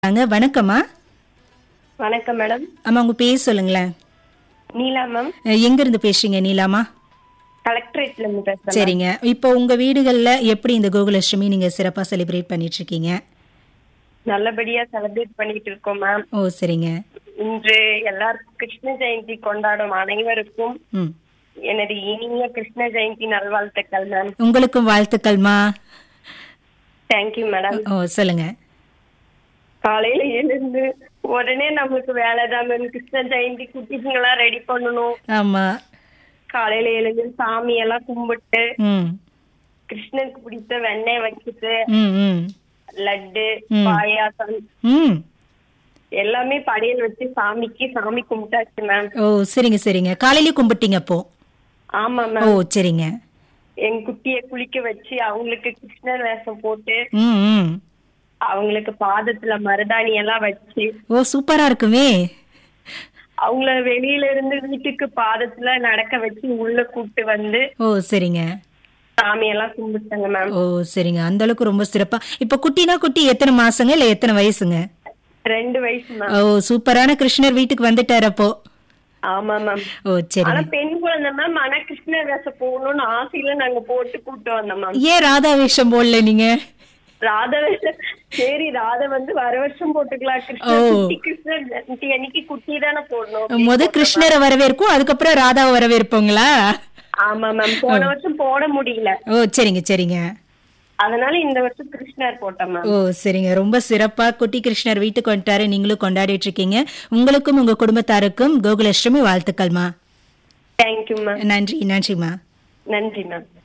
அங்க வணக்கம்மா வணக்கம் மேடம் அம்மா உங்க பேர் சொல்லுங்களேன் நீலா மேம் அஹ், எங்க இருந்து பேசுறீங்க நீலாமா கலெக்டரேட்ல இருந்து பேசுறேன் சரிங்க இப்போ உங்க வீடுகள்ல எப்படி இந்த கோகுலாஷ்டமி நீங்க சிறப்பா செலிப்ரேட் பண்ணிட்டு இருக்கீங்க நல்லபடியா செலிப்ரேட் பண்ணிட்டு இருக்கோம் மேம் ஓ சரிங்க இன்று எல்லாருக்கும் கிருஷ்ண ஜெயந்தி கொண்டாடும் அனைவருக்கும் ம் எனது இனிய கிருஷ்ண ஜெயந்தி நல்வாழ்த்துக்கள் மேம் உங்களுக்கும் வாழ்த்துக்கள்மா தேங்க்யூ மேடம் ஓ சொல்லுங்க காலையில எழுந்து உடனே நம்மளுக்கு வேலை தான் மேம் கிருஷ்ண ஜெயந்தி குட்டிங்களா ரெடி பண்ணணும் ஆமா காலையில எழுந்து சாமி எல்லாம் கும்பிட்டு ம் கிருஷ்ணனுக்கு பிடித்த வெண்ணெய் வச்சுட்டு ம் ம் லட்டு ம். பாயாசம் ம் எல்லாமே படையல் வச்சு சாமிக்கு சாமி கும்பிட்டாச்சு மேம் ஓ சரிங்க சரிங்க காலையிலயே கும்பிட்டீங்க அப்போ ஆமா ஓ மேம் சரிங்க என் குட்டிய குளிக்க வச்சு அவங்களுக்கு கிருஷ்ணர் வேஷம் போட்டு ம் ம் அவங்களுக்கு பாதத்துல மருதாணி எல்லாம் வச்சு ஓ சூப்பரா இருக்குமே அவங்கள வெளியில இருந்து வீட்டுக்கு பாதத்துல நடக்க வச்சு உள்ள கூட்டு வந்து ஓ சரிங்க சாமி எல்லாம் கும்பிட்டாங்க மேம் ஓ சரிங்க அந்த அளவுக்கு ரொம்ப சிறப்பா இப்ப குட்டினா குட்டி எத்தனை மாசங்க இல்ல எத்தனை வயசுங்க ரெண்டு வயசு மேம் ஓ சூப்பரான கிருஷ்ணர் வீட்டுக்கு வந்துட்டாரு அப்போ ஆமா மேம் ஓ ஆனா சரிங்க பெண் குழந்தை மேம் ஆனா கிருஷ்ணர் வேஷம் போகணும்னு ஆசையில நாங்க போட்டு கூட்டு வந்தோம் மேம் ஏன் ராதா வேஷம் போடல நீங்க ராதா வேஷம் சரி ராதா வந்து வர வருஷம் போட்டுக்கலாம் கிருஷ்ணர் ஓ. குட்டி கிருஷ்ணர் ஜெயந்தி அன்னைக்கு குட்டி தானே போடணும் முத கிருஷ்ணரை வரவேற்கும் அதுக்கப்புறம் ராதாவை வரவேற்போங்களா ஆமா மேம் போன வருஷம் போட முடியல ஓ சரிங்க சரிங்க அதனால இந்த வருஷம் கிருஷ்ணர் போட்டோம் மேம் ஓ சரிங்க ரொம்ப சிறப்பா குட்டி கிருஷ்ணர் வீட்டுக்கு வந்துட்டாரு நீங்களும் கொண்டாடிட்டு இருக்கீங்க உங்களுக்கும் உங்க குடும்பத்தாருக்கும் கோகுலாஷ்டமி வாழ்த்துக்கள்மா தேங்க்யூ மேம் நன்றி நன்றிம்மா நன்றி மேம்